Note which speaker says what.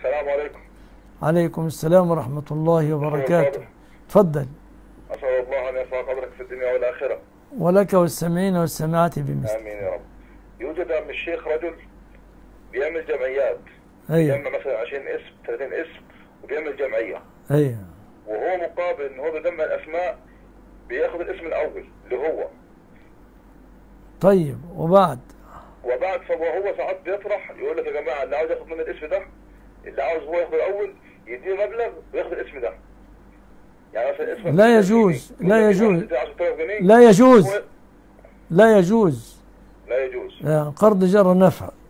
Speaker 1: السلام عليكم
Speaker 2: عليكم السلام ورحمة الله وبركاته تفضل
Speaker 1: أسأل الله أن يرفع قدرك في الدنيا والآخرة
Speaker 2: ولك والسامعين والسامعات بمثل
Speaker 1: آمين يا رب يوجد عم الشيخ رجل بيعمل جمعيات
Speaker 2: أيوة
Speaker 1: يجمع مثلا 20 اسم 30 اسم وبيعمل جمعية
Speaker 2: أيوة
Speaker 1: وهو مقابل ان هو بيجمع الاسماء بياخد الاسم الاول اللي هو
Speaker 2: طيب وبعد
Speaker 1: وبعد فهو ساعات بيطرح يقول لك يا جماعه اللي عاوز ياخد مني الاسم ده اللي عاوز هو ياخد الاول يديه مبلغ وياخد الاسم ده يعني مثلا اسم
Speaker 2: لا يجوز، لا يجوز.
Speaker 1: 10000 جنيه
Speaker 2: لا يجوز
Speaker 1: هو-
Speaker 2: لا يجوز
Speaker 1: لا يجوز
Speaker 2: آه، قرض جر نفع